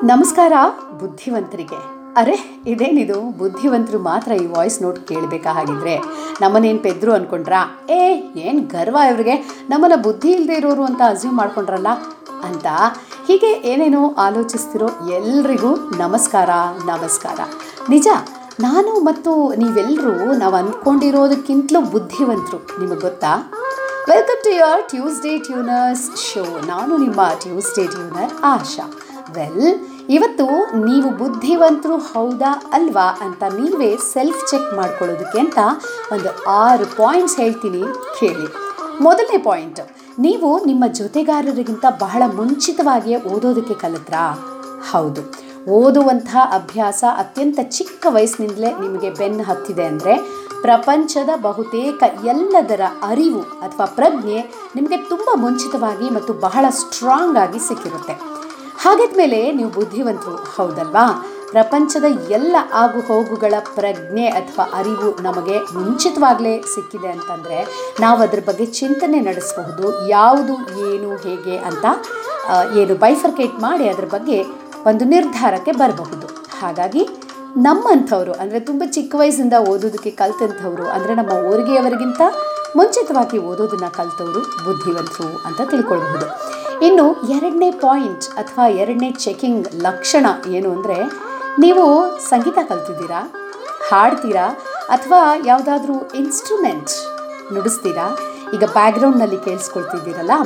ನಮಸ್ಕಾರ ಬುದ್ಧಿವಂತರಿಗೆ ಅರೆ ಇದೇನಿದು ಬುದ್ಧಿವಂತರು ಮಾತ್ರ ಈ ವಾಯ್ಸ್ ನೋಟ್ ಕೇಳಬೇಕಾ ಹಾಗಿದ್ರೆ ನಮ್ಮನ್ನೇನು ಪೆದ್ರು ಅಂದ್ಕೊಂಡ್ರಾ ಏ ಏನು ಗರ್ವ ಇವ್ರಿಗೆ ನಮ್ಮನ್ನು ಬುದ್ಧಿ ಇಲ್ಲದೆ ಇರೋರು ಅಂತ ಅಸ್ಯೂಮ್ ಮಾಡ್ಕೊಂಡ್ರಲ್ಲ ಅಂತ ಹೀಗೆ ಏನೇನೋ ಆಲೋಚಿಸ್ತಿರೋ ಎಲ್ರಿಗೂ ನಮಸ್ಕಾರ ನಮಸ್ಕಾರ ನಿಜ ನಾನು ಮತ್ತು ನೀವೆಲ್ಲರೂ ನಾವು ಅಂದ್ಕೊಂಡಿರೋದಕ್ಕಿಂತಲೂ ಬುದ್ಧಿವಂತರು ನಿಮಗೆ ಗೊತ್ತಾ welcome to your Tuesday tuners show ನಾನು ನಿಮ್ಮ ಟ್ಯೂಸ್ಡೇ ಟ್ಯೂನರ್ ಆಶಾ ವೆಲ್ ಇವತ್ತು ನೀವು ಬುದ್ಧಿವಂತರು ಹೌದಾ ಅಲ್ವಾ ಅಂತ ನೀವೇ ಸೆಲ್ಫ್ ಚೆಕ್ ಮಾಡ್ಕೊಳ್ಳೋದಕ್ಕೆ ಅಂತ ಒಂದು ಆರು ಪಾಯಿಂಟ್ಸ್ ಹೇಳ್ತೀನಿ ಕೇಳಿ ಮೊದಲನೇ ಪಾಯಿಂಟ್ ನೀವು ನಿಮ್ಮ ಜೊತೆಗಾರರಿಗಿಂತ ಬಹಳ ಮುಂಚಿತವಾಗಿಯೇ ಓದೋದಕ್ಕೆ ಕಲಿತ್ರಾ ಹೌದು ಓದುವಂತಹ ಅಭ್ಯಾಸ ಅತ್ಯಂತ ಚಿಕ್ಕ ವಯಸ್ಸಿನಿಂದಲೇ ನಿಮಗೆ ಬೆನ್ನು ಹತ್ತಿದೆ ಅಂದರೆ ಪ್ರಪಂಚದ ಬಹುತೇಕ ಎಲ್ಲದರ ಅರಿವು ಅಥವಾ ಪ್ರಜ್ಞೆ ನಿಮಗೆ ತುಂಬ ಮುಂಚಿತವಾಗಿ ಮತ್ತು ಬಹಳ ಸ್ಟ್ರಾಂಗ್ ಆಗಿ ಸಿಕ್ಕಿರುತ್ತೆ ಹಾಗಿದ್ಮೇಲೆ ನೀವು ಬುದ್ಧಿವಂತರು ಹೌದಲ್ವಾ ಪ್ರಪಂಚದ ಎಲ್ಲ ಆಗು ಹೋಗುಗಳ ಪ್ರಜ್ಞೆ ಅಥವಾ ಅರಿವು ನಮಗೆ ಮುಂಚಿತವಾಗಲೇ ಸಿಕ್ಕಿದೆ ಅಂತಂದರೆ ನಾವು ಅದ್ರ ಬಗ್ಗೆ ಚಿಂತನೆ ನಡೆಸಬಹುದು ಯಾವುದು ಏನು ಹೇಗೆ ಅಂತ ಆ, ಏನು ಬೈಫರ್ಕೇಟ್ ಮಾಡಿ ಅದ್ರ ಬಗ್ಗೆ ಒಂದು ನಿರ್ಧಾರಕ್ಕೆ ಬರಬಹುದು ಹಾಗಾಗಿ ನಮ್ಮಂಥವ್ರು ಅಂದರೆ ತುಂಬ ಚಿಕ್ಕ ವಯಸ್ಸಿಂದ ಓದೋದಕ್ಕೆ ಕಲ್ತಂಥವ್ರು ಅಂದರೆ ನಮ್ಮ ಊರಿಗೆಯವರಿಗಿಂತ ಮುಂಚಿತವಾಗಿ ಓದೋದನ್ನು ಕಲ್ತವರು ಬುದ್ಧಿವಂತರು ಅಂತ ತಿಳ್ಕೊಳ್ಬಹುದು ಇನ್ನು ಎರಡನೇ ಪಾಯಿಂಟ್ ಅಥವಾ ಎರಡನೇ ಚೆಕಿಂಗ್ ಲಕ್ಷಣ ಏನು ಅಂದರೆ ನೀವು ಸಂಗೀತ ಕಲ್ತಿದ್ದೀರಾ ಹಾಡ್ತೀರಾ ಅಥವಾ ಯಾವುದಾದ್ರೂ ಇನ್ಸ್ಟ್ರೂಮೆಂಟ್ ನುಡಿಸ್ತೀರಾ ಈಗ ಬ್ಯಾಕ್ಗ್ರೌಂಡ್ನಲ್ಲಿ ಕೇಳಿಸ್ಕೊಳ್ತಿದ್ದೀರಲ್ಲ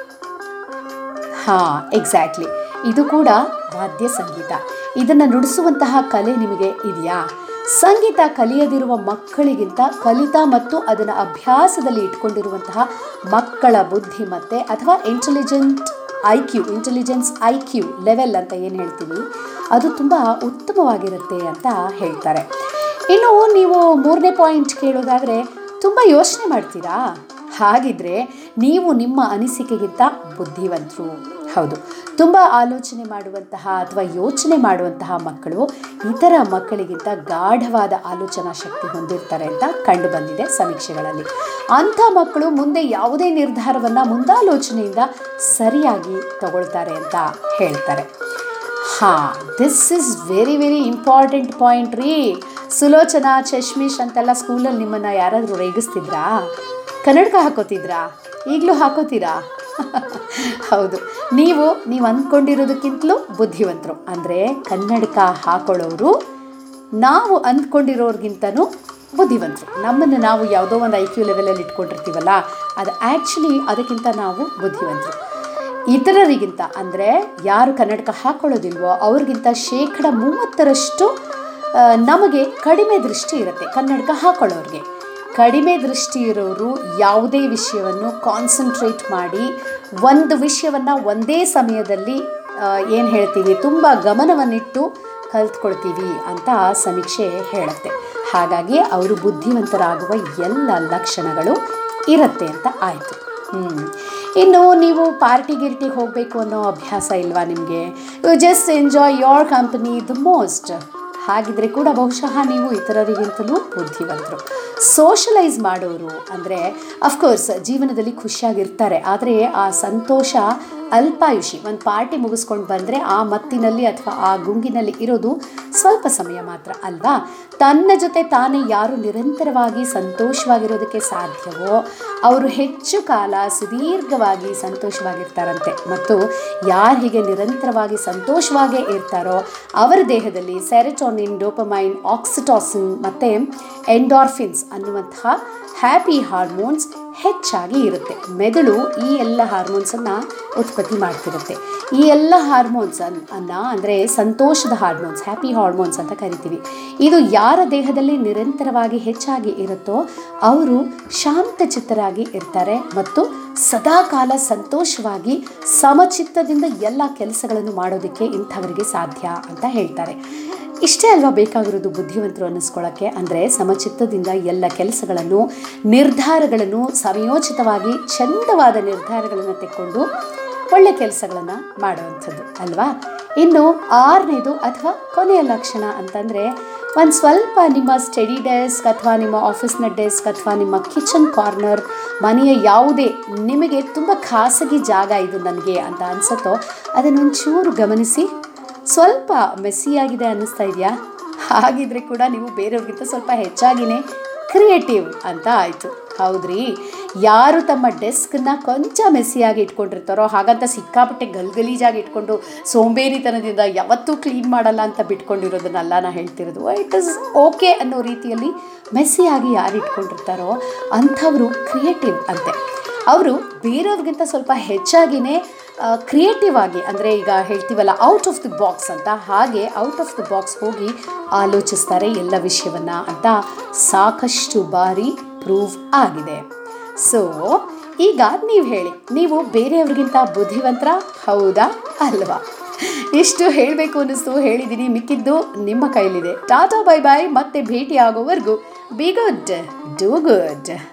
ಹಾಂ ಎಕ್ಸಾಕ್ಟ್ಲಿ ಇದು ಕೂಡ ವಾದ್ಯ ಸಂಗೀತ ಇದನ್ನು ನುಡಿಸುವಂತಹ ಕಲೆ ನಿಮಗೆ ಇದೆಯಾ ಸಂಗೀತ ಕಲಿಯದಿರುವ ಮಕ್ಕಳಿಗಿಂತ ಕಲಿತ ಮತ್ತು ಅದನ್ನು ಅಭ್ಯಾಸದಲ್ಲಿ ಇಟ್ಕೊಂಡಿರುವಂತಹ ಮಕ್ಕಳ ಬುದ್ಧಿಮತ್ತೆ ಅಥವಾ intelligent I Q intelligence I Q level ಅಂತ ಏನು ಹೇಳ್ತೀವಿ ಅದು ತುಂಬ ಉತ್ತಮವಾಗಿರುತ್ತೆ ಅಂತ ಹೇಳ್ತಾರೆ ಇನ್ನು ನೀವು ಮೂರನೇ ಪಾಯಿಂಟ್ ಕೇಳೋದಾದರೆ ತುಂಬ ಯೋಚನೆ ಮಾಡ್ತೀರಾ ಹಾಗಿದ್ರೆ ನೀವು ನಿಮ್ಮ ಅನಿಸಿಕೆಗಿಂತ ಬುದ್ಧಿವಂತರು ಹೌದು ತುಂಬ ಆಲೋಚನೆ ಮಾಡುವಂತಹ ಅಥವಾ ಯೋಚನೆ ಮಾಡುವಂತಹ ಮಕ್ಕಳು ಇತರ ಮಕ್ಕಳಿಗಿಂತ ಗಾಢವಾದ ಆಲೋಚನಾ ಶಕ್ತಿ ಹೊಂದಿರ್ತಾರೆ ಅಂತ ಕಂಡು ಬಂದಿದೆ ಸಮೀಕ್ಷೆಗಳಲ್ಲಿ ಅಂಥ ಮಕ್ಕಳು ಮುಂದೆ ಯಾವುದೇ ನಿರ್ಧಾರವನ್ನು ಮುಂದಾಲೋಚನೆಯಿಂದ ಸರಿಯಾಗಿ ತಗೊಳ್ತಾರೆ ಅಂತ ಹೇಳ್ತಾರೆ ಹಾಂ this is very very important point ರೀ ಸುಲೋಚನಾ ಚಶ್ಮಿಶ್ ಅಂತೆಲ್ಲ ಸ್ಕೂಲಲ್ಲಿ ನಿಮ್ಮನ್ನು ಯಾರಾದರೂ ರೇಗಿಸ್ತಿದ್ರಾ ಕನ್ನಡಕ ಹಾಕೋತಿದ್ರಾ ಈಗಲೂ ಹಾಕೋತೀರಾ ಹೌದು ನೀವು ನೀವು ಅಂದ್ಕೊಂಡಿರೋದಕ್ಕಿಂತಲೂ ಬುದ್ಧಿವಂತರು ಅಂದರೆ ಕನ್ನಡಕ ಹಾಕೊಳ್ಳೋರು ನಾವು ಅಂದ್ಕೊಂಡಿರೋರ್ಗಿಂತನೂ ಬುದ್ಧಿವಂತರು ನಮ್ಮನ್ನು ನಾವು ಯಾವುದೋ ಒಂದು ಐ ಕ್ಯೂ ಲೆವೆಲಲ್ಲಿ ಇಟ್ಕೊಂಡಿರ್ತೀವಲ್ಲ ಅದು ಆ್ಯಕ್ಚುಲಿ ಅದಕ್ಕಿಂತ ನಾವು ಬುದ್ಧಿವಂತರು ಇತರರಿಗಿಂತ ಅಂದರೆ ಯಾರು ಕನ್ನಡಕ ಹಾಕೊಳ್ಳೋದಿಲ್ವೋ ಅವ್ರಿಗಿಂತ ಶೇಕಡ ಮೂವತ್ತರಷ್ಟು ಆ, ನಮಗೆ ಕಡಿಮೆ ದೃಷ್ಟಿ ಇರುತ್ತೆ ಕನ್ನಡಕ ಹಾಕೊಳ್ಳೋರಿಗೆ ಕಡಿಮೆ ದೃಷ್ಟಿ ಇರೋರು ಯಾವುದೇ ವಿಷಯವನ್ನು ಕಾನ್ಸಂಟ್ರೇಟ್ ಮಾಡಿ ಒಂದು ವಿಷಯವನ್ನು ಒಂದೇ ಸಮಯದಲ್ಲಿ ಏನು ಹೇಳ್ತೀವಿ ತುಂಬ ಗಮನವನ್ನಿಟ್ಟು ಕಲ್ತ್ಕೊಳ್ತೀವಿ ಅಂತ ಸಮೀಕ್ಷೆ ಹೇಳುತ್ತೆ ಹಾಗಾಗಿ ಅವರು ಬುದ್ಧಿವಂತರಾಗುವ ಎಲ್ಲ ಲಕ್ಷಣಗಳು ಇರುತ್ತೆ ಅಂತ ಆಯಿತು ಹ್ಞೂ ಇನ್ನು ನೀವು ಪಾರ್ಟಿ ಗಿರ್ಟಿಗೆ ಹೋಗಬೇಕು ಅನ್ನೋ ಅಭ್ಯಾಸ ಇಲ್ವಾ ನಿಮಗೆ you just enjoy your company the most ಹಾಗಿದ್ರೆ ಕೂಡ ಬಹುಶಃ ನೀವು ಇತರರಿಗಿಂತಲೂ ಬುದ್ಧಿವಂತರು ಸೋಷಲೈಸ್ ಮಾಡೋರು ಅಂದರೆ ಅಫ್ಕೋರ್ಸ್ ಜೀವನದಲ್ಲಿ ಖುಷಿಯಾಗಿರ್ತಾರೆ ಆದರೆ ಆ ಸಂತೋಷ ಅಲ್ಪಾಯುಷಿ ಒಂದು ಪಾರ್ಟಿ ಮುಗಿಸ್ಕೊಂಡು ಬಂದರೆ ಆ ಮತ್ತಿನಲ್ಲಿ ಅಥವಾ ಆ ಗುಂಗಿನಲ್ಲಿ ಇರೋದು ಸ್ವಲ್ಪ ಸಮಯ ಮಾತ್ರ ಅಲ್ವಾ ತನ್ನ ಜೊತೆ ತಾನೇ ಯಾರು ನಿರಂತರವಾಗಿ ಸಂತೋಷವಾಗಿರೋದಕ್ಕೆ ಸಾಧ್ಯವೋ ಅವರು ಹೆಚ್ಚು ಕಾಲ ಸುದೀರ್ಘವಾಗಿ ಸಂತೋಷವಾಗಿರ್ತಾರಂತೆ ಮತ್ತು ಯಾರು ಹೀಗೆ ನಿರಂತರವಾಗಿ ಸಂತೋಷವಾಗೇ ಇರ್ತಾರೋ ಅವರ ದೇಹದಲ್ಲಿ ಸೆರೆಟೋನಿನ್ ಡೋಪಮೈನ್ ಆಕ್ಸಿಟಾಸಿನ್ ಮತ್ತು ಎಂಡಾರ್ಫಿನ್ಸ್ ಅನ್ನುವಂತಹ ಹ್ಯಾಪಿ ಹಾರ್ಮೋನ್ಸ್ ಹೆಚ್ಚಾಗಿ ಇರುತ್ತೆ ಮೆದುಳು ಈ ಎಲ್ಲ ಹಾರ್ಮೋನ್ಸನ್ನು ಉತ್ಪತ್ತಿ ಮಾಡ್ತಿರುತ್ತೆ ಈ ಎಲ್ಲ ಹಾರ್ಮೋನ್ಸ್ ಅನ್ ಅನ್ನ ಅಂದರೆ ಸಂತೋಷದ ಹಾರ್ಮೋನ್ಸ್ ಹ್ಯಾಪಿ ಹಾರ್ಮೋನ್ಸ್ ಅಂತ ಕರಿತೀವಿ ಇದು ಯಾರ ದೇಹದಲ್ಲಿ ನಿರಂತರವಾಗಿ ಹೆಚ್ಚಾಗಿ ಇರುತ್ತೋ ಅವರು ಶಾಂತಚಿತ್ತರಾಗಿ ಇರ್ತಾರೆ ಮತ್ತು ಸದಾಕಾಲ ಸಂತೋಷವಾಗಿ ಸಮಚಿತ್ತದಿಂದ ಎಲ್ಲ ಕೆಲಸಗಳನ್ನು ಮಾಡೋದಕ್ಕೆ ಇಂಥವರಿಗೆ ಸಾಧ್ಯ ಅಂತ ಹೇಳ್ತಾರೆ ಇಷ್ಟೇ ಅಲ್ವಾ ಬೇಕಾಗಿರೋದು ಬುದ್ಧಿವಂತರು ಅನ್ನಿಸ್ಕೊಳ್ಳೋಕ್ಕೆ ಅಂದರೆ ಸಮಚಿತ್ತದಿಂದ ಎಲ್ಲ ಕೆಲಸಗಳನ್ನು ನಿರ್ಧಾರಗಳನ್ನು ಸಮಯೋಚಿತವಾಗಿ ಚಂದವಾದ ನಿರ್ಧಾರಗಳನ್ನು ತೆಕ್ಕೊಂಡು ಒಳ್ಳೆ ಕೆಲಸಗಳನ್ನು ಮಾಡುವಂಥದ್ದು ಅಲ್ವಾ ಇನ್ನು ಆರನೇದು ಅಥವಾ ಕೊನೆಯ ಲಕ್ಷಣ ಅಂತಂದರೆ ಒಂದು ಸ್ವಲ್ಪ ನಿಮ್ಮ ಸ್ಟಡಿ ಡೆಸ್ಕ್ ಅಥವಾ ನಿಮ್ಮ ಆಫೀಸ್ನ ಡೆಸ್ಕ್ ಅಥವಾ ನಿಮ್ಮ ಕಿಚನ್ ಕಾರ್ನರ್ ಮನೆಯ ಯಾವುದೇ ನಿಮಗೆ ತುಂಬ ಖಾಸಗಿ ಜಾಗ ಇದು ನನಗೆ ಅಂತ ಅನಿಸುತ್ತೋ ಅದನ್ನೊಂಚೂರು ಗಮನಿಸಿ ಸ್ವಲ್ಪ ಮೆಸ್ಸಿಯಾಗಿದೆ ಅನ್ನಿಸ್ತಾ ಇದೆಯಾ ಹಾಗಿದ್ರೆ ಕೂಡ ನೀವು ಬೇರೆಯವ್ರಿಗಿಂತ ಸ್ವಲ್ಪ ಹೆಚ್ಚಾಗಿನೇ ಕ್ರಿಯೇಟಿವ್ ಅಂತ ಆಯಿತು ಹೌದ್ರಿ ಯಾರು ತಮ್ಮ ಡೆಸ್ಕ್ನ ಕೊಂಚ ಮೆಸ್ಸಿಯಾಗಿ ಇಟ್ಕೊಂಡಿರ್ತಾರೋ ಹಾಗಂತ ಸಿಕ್ಕಾಪಟ್ಟೆ ಗಲ್ಗಲೀಜಾಗಿ ಇಟ್ಕೊಂಡು ಸೋಂಬೇರಿತನದಿಂದ ಯಾವತ್ತೂ ಕ್ಲೀನ್ ಮಾಡಲ್ಲ ಅಂತ ಬಿಟ್ಕೊಂಡಿರೋದನ್ನೆಲ್ಲ ನಾ ಹೇಳ್ತಿರೋದು ಇಟ್ ಇಸ್ ಓಕೆ ಅನ್ನೋ ರೀತಿಯಲ್ಲಿ ಮೆಸ್ಸಿಯಾಗಿ ಯಾರು ಇಟ್ಕೊಂಡಿರ್ತಾರೋ ಅಂಥವರು ಕ್ರಿಯೇಟಿವ್ ಅಂತೆ ಅವರು ಬೇರೆಯವ್ರಿಗಿಂತ ಸ್ವಲ್ಪ ಹೆಚ್ಚಾಗಿನೇ ಕ್ರಿಯೇಟಿವ್ ಆಗಿ ಅಂದರೆ ಈಗ ಹೇಳ್ತೀವಲ್ಲ ಔಟ್ ಆಫ್ ದಿ ಬಾಕ್ಸ್ ಅಂತ ಹಾಗೆ ಔಟ್ ಆಫ್ ದಿ ಬಾಕ್ಸ್ ಹೋಗಿ ಆಲೋಚಿಸ್ತಾರೆ ಎಲ್ಲ ವಿಷಯವನ್ನು ಅಂತ ಸಾಕಷ್ಟು ಬಾರಿ ಪ್ರೂವ್ ಆಗಿದೆ ಸೊ ಈಗ ನೀವು ಹೇಳಿ ನೀವು ಬೇರೆಯವ್ರಿಗಿಂತ ಬುದ್ಧಿವಂತರ ಹೌದಾ ಅಲ್ವಾ ಇಷ್ಟು ಹೇಳಬೇಕು ಅನ್ನಿಸ್ತು ಹೇಳಿದ್ದೀನಿ ಮಿಕ್ಕಿದ್ದು ನಿಮ್ಮ ಕೈಲಿದೆ ಟಾಟಾ ಬೈ ಬಾಯ್ ಮತ್ತೆ ಭೇಟಿ ಆಗೋವರೆಗೂ ಬಿ ಗುಡ್ ಡೂ ಗುಡ್